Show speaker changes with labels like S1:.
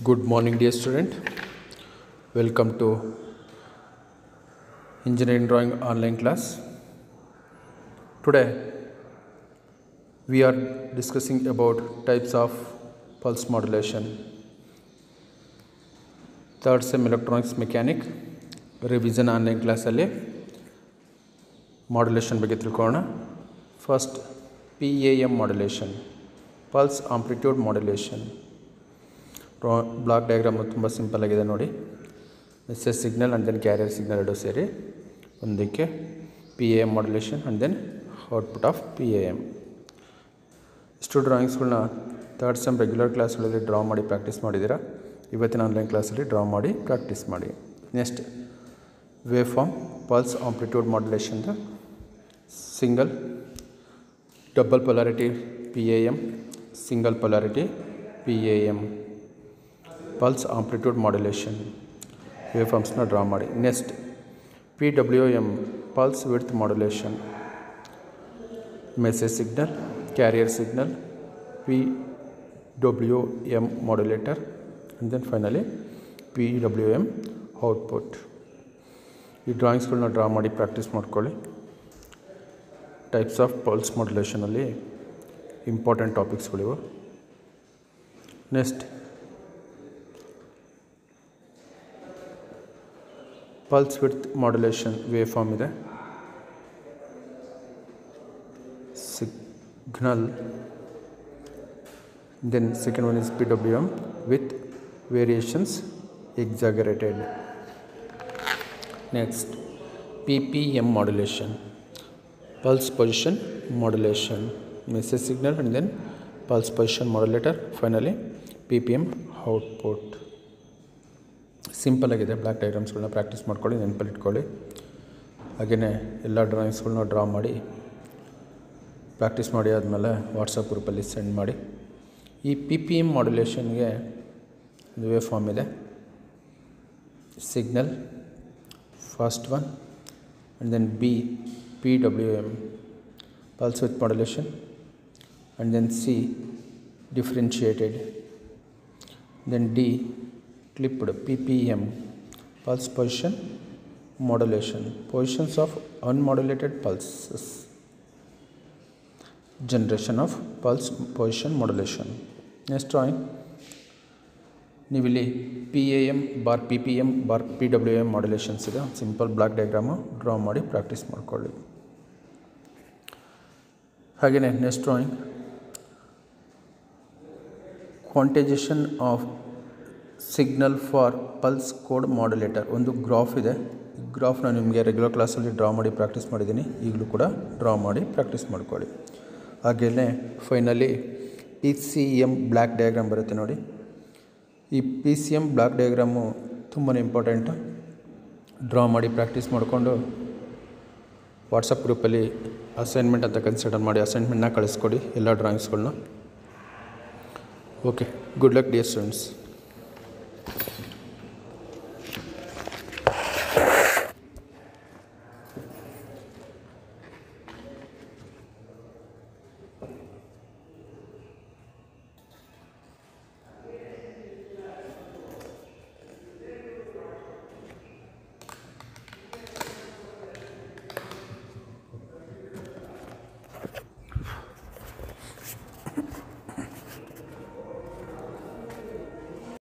S1: Good morning, dear student. Welcome to Engineering Drawing online class. Today, we are discussing about types of pulse modulation. Third sem electronics mechanic revision online ಕ್ಲಾಸಲ್ಲಿ modulation ಬಗ್ಗೆ ತಿಳ್ಕೊಳ್ಳೋಣ first P A M modulation pulse amplitude modulation block diagram ತುಂಬ simple ಆಗಿದೆ ನೋಡಿ message signal and then carrier signal ಎರಡು ಸೇರಿ ಒಂದಕ್ಕೆ P A M modulation and then output of P A M ಇಷ್ಟು ಡ್ರಾಯಿಂಗ್ಸ್ಗಳನ್ನ ಥರ್ಡ್ ಸೆಮ್ ರೆಗ್ಯುಲರ್ ಕ್ಲಾಸ್ಗಳಲ್ಲಿ draw ಮಾಡಿ ಪ್ರಾಕ್ಟೀಸ್ ಮಾಡಿದ್ದೀರಾ ಇವತ್ತಿನ ಆನ್ಲೈನ್ ಕ್ಲಾಸಲ್ಲಿ ಡ್ರಾ ಮಾಡಿ ಪ್ರಾಕ್ಟೀಸ್ ಮಾಡಿ next waveform pulse amplitude ಮಾಡ್ಯುಲೇಷನ್ದ single double polarity P A M single polarity P A M pulse amplitude modulation ವೇವ್ ಫಾರ್ಮ್ಸ್ನ ಡ್ರಾ ಮಾಡಿ next P W M pulse width modulation message signal carrier signal P W M modulator and then finally P W M output ಈ ಡ್ರಾಯಿಂಗ್ಸ್ಗಳನ್ನ draw ಮಾಡಿ practice ಮಾಡ್ಕೊಳ್ಳಿ types of pulse ಮಾಡ್ಯುಲೇಷನಲ್ಲಿ important ಟಾಪಿಕ್ಸ್ಗಳಿವು next pulse width modulation waveform ಇದೆ signal then second one is PWM with variations exaggerated. Next, PPM modulation, pulse position modulation, message signal and then pulse position modulator. Finally, PPM output. Simple ಆಗಿದೆ block ಡೈಗ್ರಾಮ್ಸ್ಗಳನ್ನ practice ಮಾಡ್ಕೊಳ್ಳಿ ನೆನಪಲ್ಲಿ ಇಟ್ಕೊಳ್ಳಿ ಹಾಗೆಯೇ ಎಲ್ಲ ಡ್ರಾಯಿಂಗ್ಸ್ಗಳನ್ನ draw ಮಾಡಿ practice ಮಾಡಿ ಆದಮೇಲೆ ವಾಟ್ಸಪ್ ಗ್ರೂಪಲ್ಲಿ ಸೆಂಡ್ ಮಾಡಿ ಈ ಪಿ ಪಿ ಎಮ್ ಮಾಡ್ಯುಲೇಷನ್ಗೆ ಒಂದು ವೇವ್ ಫಾರ್ಮ್ ಇದೆ signal first one and then B P W M pulse width modulation and then C differentiated then D clipped P P M pulse position modulation positions of unmodulated pulses generation of pulse position modulation next drawing ನೀವಿಲ್ಲಿ P A M bar P P M bar P W M modulations ಇದೆ simple block diagram draw ಮಾಡಿ practice ಮಾಡ್ಕೊಳ್ಳಿ ಹಾಗೆಯೇ next drawing quantization of signal for pulse code modulator ಒಂದು graph ಇದೆ ಗ್ರಾಫ್ನ ನಿಮಗೆ regular ಕ್ಲಾಸಲ್ಲಿ ಡ್ರಾ ಮಾಡಿ ಪ್ರಾಕ್ಟೀಸ್ ಮಾಡಿದ್ದೀನಿ ಈಗಲೂ ಕೂಡ ಡ್ರಾ ಮಾಡಿ ಪ್ರಾಕ್ಟೀಸ್ ಮಾಡ್ಕೊಳ್ಳಿ ಹಾಗೆಯೇ finally P C M block diagram ಬರುತ್ತೆ ನೋಡಿ ಈ P C M block diagram ತುಂಬಾ ಇಂಪಾರ್ಟೆಂಟು ಡ್ರಾ ಮಾಡಿ ಪ್ರಾಕ್ಟೀಸ್ ಮಾಡಿಕೊಂಡು ವಾಟ್ಸಪ್ ಗ್ರೂಪಲ್ಲಿ ಅಸೈನ್ಮೆಂಟ್ ಅಂತ ಕನ್ಸಿಡರ್ ಮಾಡಿ ಅಸೈನ್ಮೆಂಟ್ನ ಕಳಿಸ್ಕೊಡಿ ಎಲ್ಲ ಡ್ರಾಯಿಂಗ್ಸ್ಗಳನ್ನ okay good luck dear students